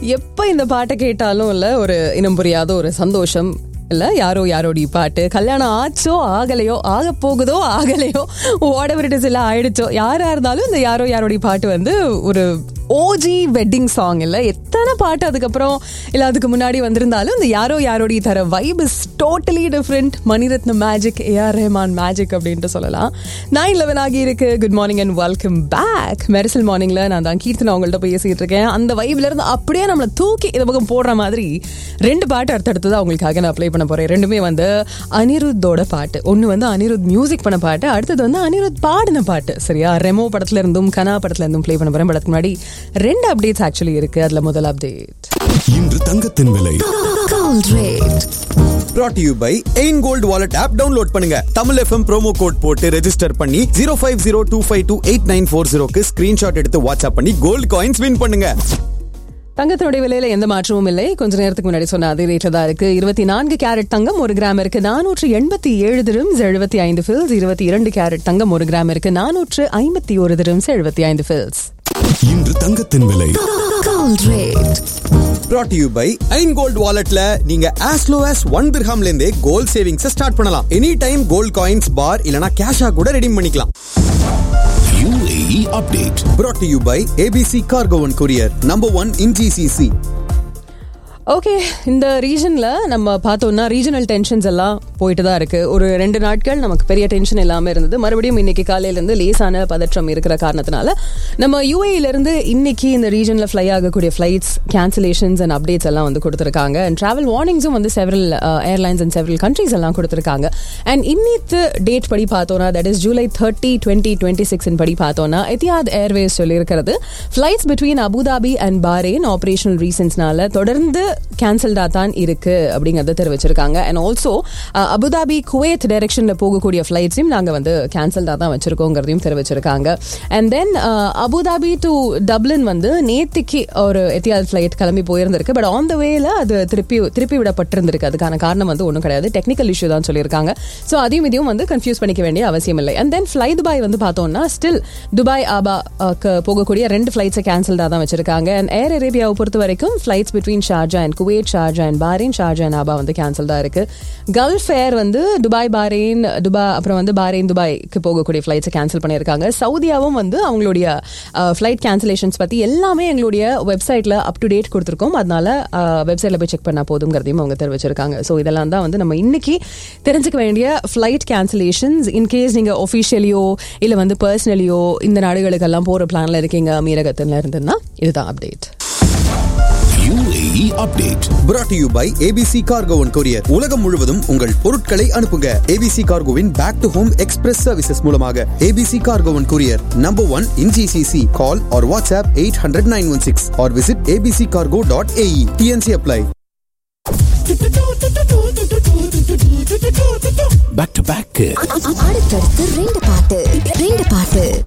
எப்ப இந்த பாட்டை கேட்டாலும் இல்ல ஒரு இனம் புரியாத ஒரு சந்தோஷம் இல்ல யாரோ யாரோடைய பாட்டு கல்யாணம் ஆச்சோ ஆகலையோ ஆக போகுதோ ஆகலையோ வாடவர் இட் இஸ் இல்ல ஆயிடுச்சோ யாரா இருந்தாலும் இந்த யாரோ யாரோடைய பாட்டு வந்து ஒரு ஓஜி வெட்டிங் சாங் இல்ல எத்தனை பாட்டு அதுக்கப்புறம் இல்ல அதுக்கு முன்னாடி வந்திருந்தாலும் இந்த யாரோ யாரோடைய தர vibe is totally different Maniratna magic AR Rahman magic அப்படின்ட்டு சொல்லலாம் நைன் லெவன் ஆகி இருக்கு good morning and welcome back மெரிசல் மார்னிங்ல நான் தான் கீர்த்தனா உங்கள்ட்ட பேசிட்டு இருக்கேன் அந்த வைப்ல இருந்து அப்படியே நம்மளை தூக்கி இந்த பக்கம் போடுற மாதிரி ரெண்டு பாட்டு அடுத்தடுத்தது அவங்களுக்காக நான் அப்ளை பண்ண போறேன் ரெண்டுமே வந்து அனிருத்தோட பாட்டு ஒன்னு வந்து அனிருத் மியூசிக் பண்ண பாட்டு அடுத்தது வந்து அனிருத் பாடின பாட்டு சரியா ரெமோ படத்துல இருந்தும் கனா படத்துல இருந்தும் ப்ளே பண்ண போறேன் படத்துக்கு முன்னாடி ரெண்டு அப்டேட்ஸ் ஆக்சுவலி இருக்கு அதுல முதல் அப்டேட் இன்று தங்கத்தின் விலை Gold rate. brought to you by Ain gold wallet app download பண்ணுங்க தமிழ் எஃப்எம் ப்ரோமோ கோட் போட்டு ரெஜிஸ்டர் பண்ணி zero five zero two five two eight nine four ஜீரோக்கு ஸ்கிரீன்ஷாட் எடுத்து வாட்ஸ்அப் பண்ணி கோல்டு காயின்ஸ் வின் பண்ணுங்க தங்கத்தினுடைய விலையில எந்த மாற்றமும் இல்லை கொஞ்ச நேரத்துக்கு முன்னாடி சொன்ன அதே ரேட்ல தான் இருக்கு இருபத்தி நான்கு கேரட் தங்கம் ஒரு கிராம் இருக்கு நானூற்று எண்பத்தி ஏழு திரும்ஸ் எழுபத்தி ஐந்து ஃபில்ஸ் இருபத்தி இரண்டு கேரட் தங்கம் ஒரு கிராம் இருக்கு நானூற்று ஐம்பத்தி ஒரு திரும்ஸ் எழுபத்தி ஐந்து ஃபில்ஸ் இன்று தங்கத்தின் விலை Gold rate. brought to you by Ain gold வாலெட்ல நீங்க as low as ஒன் திர்ஹாம்ல இருந்தே கோல்ட் சேவிங்ஸ் ஸ்டார்ட் பண்ணலாம் any time gold coins bar இல்லனா கேஷா கூட ரெடீம் பண்ணிக்கலாம் UAE update brought to you by ABC cargo one courier number one in GCC okay இந்த ரீஜன்ல நம்ம பார்த்தோம்னா ரீஜனல் டென்ஷன்ஸ் எல்லாம் போயிட்டு தான் இருக்கு ஒரு ரெண்டு நாட்கள் நமக்கு பெரிய டென்ஷன் இல்லாம இருந்தது மறுபடியும் இன்னைக்கு காலையில இருந்து லேசான பதற்றம் இருக்கிற காரணத்தினால நம்ம யூஏல இருந்து இன்னைக்கு இந்த ரீஜன்ல ஃப்ளை ஆகக்கூடிய ஃபிளைட்ஸ் கேன்சலேஷன்ஸ் அண்ட் அப்டேட்ஸ் எல்லாம் வந்து கொடுத்துருக்காங்க அண்ட் டிராவல் வார்னிங்ஸும் வந்து several airlines and several countries எல்லாம் கொடுத்துருக்காங்க அண்ட் இன்னித்து டேட் படி பார்த்தோம்னா that is July thirty twenty twenty six படி பார்த்தோம்னா எத்தியாத் ஏர்வேஸ் சொல்லியிருக்கிறது ஃபிளைட்ஸ் பிட்வீன் அபுதாபி அண்ட் பாரேன் ஆபரேஷனல் ரீசன்ஸ்னால தொடர்ந்து கேன்சல்டா தான் இருக்கு அப்படிங்கறத தெரிவிச்சிருக்காங்க அண்ட் ஆல்சோ அபுதாபி குவைத் டைரக்ஷன்ல போகக்கூடிய ஃபிளைட்ஸையும் நாங்க வந்து கேன்சல்டா தான் வச்சிருக்கோங்கிறதையும் தெரிவிச்சிருக்காங்க and then Abu Dhabi to Dublin வந்து நேத்திக்கு ஒரு எத்தியாத் ஃபிளைட் கிளம்பி போயிருந்திருக்கு பட் ஆன் த வேல அது திருப்பி திருப்பி விடப்பட்டிருந்திருக்கு அதுக்கான காரணம் வந்து ஒன்றும் கிடையாது டெக்னிக்கல் இஷ்யூ தான் சொல்லியிருக்காங்க ஸோ அதையும் இதையும் வந்து கன்ஃபியூஸ் பண்ணிக்க வேண்டிய அவசியம் இல்லை அண்ட் தென் ஃப்ளை துபாய் வந்து பார்த்தோம்னா ஸ்டில் துபாய் ஆபா போகக்கூடிய ரெண்டு ஃபிளைட்ஸை கேன்சல்டாக தான் வச்சிருக்காங்க அண்ட் ஏர் அரேபியாவை பொறுத்த வரைக்கும் flights between Sharjah and Kuwait Sharjah and Bahrain Sharjah and Abha வந்து கேன்சல் தான் இருக்கு கல்ஃப் ஏர் வந்து துபாய் பாரேன் துபாய் அப்புறம் வந்து பாரேன் துபாய்க்கு போகக்கூடிய ஃபிளைட்ஸை கேன்சல் பண்ணியிருக்காங்க சவுதியாவும் வந்து அவங்களுடைய ஃபிளைட் கேன்சலேஷன்ஸ் பற்றி எல்லாமே எங்களுடைய வெப்சைட்டில் அப் டு டேட் கொடுத்துருக்கோம் அதனால வெப்சைட்டில் போய் செக் பண்ணால் போதுங்கிறதையும் அவங்க தெரிவிச்சிருக்காங்க ஸோ இதெல்லாம் தான் வந்து நம்ம இன்னைக்கு தெரிஞ்சுக்க வேண்டிய ஃப்ளைட் கேன்சலேஷன்ஸ் இன்கேஸ் நீங்கள் ஒஃபிஷியலியோ இல்லை வந்து பர்சனலியோ இந்த நாடுகளுக்கெல்லாம் போகிற பிளானில் இருக்கீங்க அமீரகத்தில் இருந்துன்னா இதுதான் update UAE update brought to you by ABC cargo one courier உலகம் முழுவதும் உங்கள் பொருட்களை அனுப்புங்க ஏபிசி கார்கோவின் back to home express services மூலமாக ABC cargo one courier number one in GCC call or WhatsApp eight hundred nine one six or visit ABC cargo dot AE TNC apply back to back அடுத்தடுத்து ரெண்டு பாட்டு ரெண்டு பாட்டு